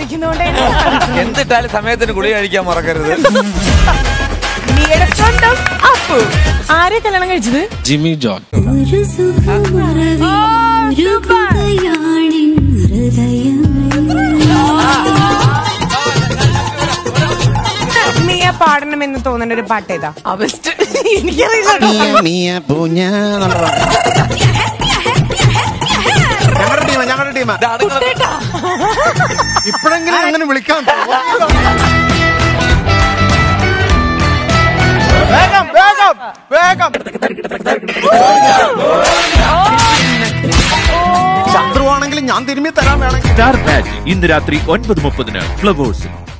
കഴിക്കുന്നതുകൊണ്ട് എന്തിട്ടാലും സമയത്തിന് ഗുളിക കഴിക്കാൻ മറക്കരുത് മിയയുടെ സ്വന്തം അപ്പു ആരെ കല്യാണം കഴിച്ചത് ജിമ്മി ജോൺ ഒരു സുഖമറവി ഒരു പുകയാണിൻ ഹൃദയമേ മിയ പാടണമെന്ന് തോന്നുന്ന ഒരു പാട്ട് ഏതാ ബെസ്റ്റ് എനിക്കറിയില്ല മിയ പൂഞ്ഞ എന്നുള്ള പാട്ട്. ഞങ്ങളുടെ ടീമാ ഞങ്ങളുടെ ടീമാ ഇതാണ് നിങ്ങളെ- ഇപ്പോഴെങ്കിലും അങ്ങനെ വിളിക്കാൻ വേഗം വേഗം വേഗം ശത്രുവാണെങ്കിലും ഞാൻ തിരുമ്മി തരാൻ വേണമെങ്കിൽ സ്റ്റാർ മാച്ച് ഇന്ന് രാത്രി ഒൻപത് മുപ്പതിന് ഫ്ലവേഴ്സിൽ